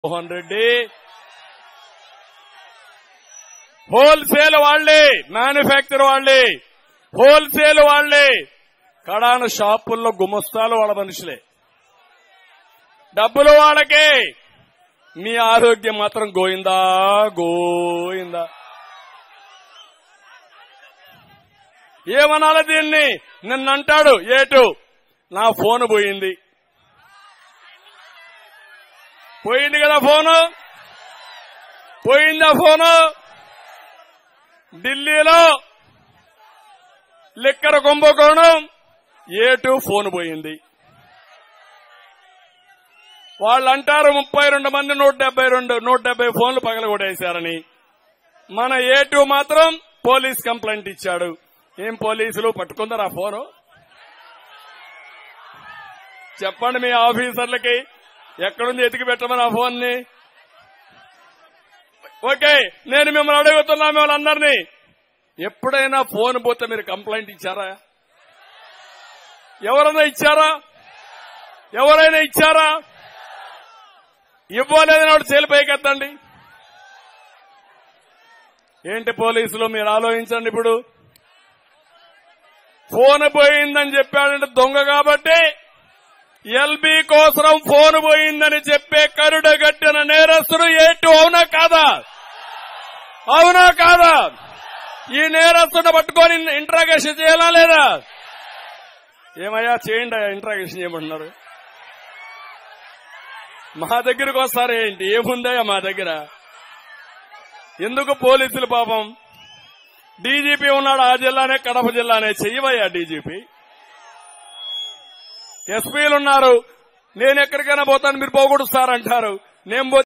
Mohan Reddy wholesale వాళ్లే manufacture వాళ్లే wholesale వాళ్లే కడాన షాపుల్లో గుమస్తాలు వాళ్ళ మనుషులే డబ్బులు వాళ్ళకే మీ ఆరోగ్యం మాత్రం గోయిందా గోయిందా ఏమనాలి దీన్ని నిన్నంటాడు ఏటు నా ఫోన్ పోయింది పోయింది కదా ఫోను పోయిందా ఫోను ఢిల్లీలో లిక్కర కుంభకోణం ఏటు ఫోన్ పోయింది వాళ్ళు అంటారు ముప్పై రెండు మంది నూట డెబ్బై రెండు నూట డెబ్బై ఫోన్లు పగలగొట్టేశారని మన ఏటు మాత్రం పోలీస్ కంప్లైంట్ ఇచ్చాడు ఏం పోలీసులు పట్టుకుందరు ఆ ఫోను చెప్పండి మీ ఆఫీసర్లకి ఎక్కడుంది ఎతికి పెట్టమని ఆ ఫోన్ ని ఓకే నేను మిమ్మల్ని అడుగుతున్నా మిమ్మల్ని అందరినీ ఎప్పుడైనా ఫోన్ పోతే మీరు కంప్లైంట్ ఇచ్చారా ఎవరైనా ఇచ్చారా ఎవరైనా ఇచ్చారా ఇవ్వలేదని వాడు చేలు పైకెత్తండి ఏంటి పోలీసులు మీరు ఆలోచించండి ఇప్పుడు ఫోన్ పోయిందని చెప్పాడంటే దొంగ కాబట్టి ఎల్బీ కోసరం ఫోన్ పోయిందని చెప్పే కరుడగట్టిన నేరస్తుడు ఏటు అవునా కాదా అవునా కాదా ఈ నేరస్తుడు పట్టుకొని ఇంట్రాగేషన్ చేయాలా లేదా ఏమయ్యా చేయండి అయ్యా ఇంట్రాగేషన్ చేయమంటున్నారు మా దగ్గరకు వస్తారు ఏంటి ఏముందయ్యా మా దగ్గర ఎందుకు పోలీసులు పాపం డీజీపీ ఉన్నాడు ఆ జిల్లానే కడప జిల్లానే చెయ్యవయ్యా డీజీపీ ఎస్పీలు ఉన్నారు నేను ఎక్కడికైనా పోతాను మీరు పోగొడుస్తారంటారు నేను పోతే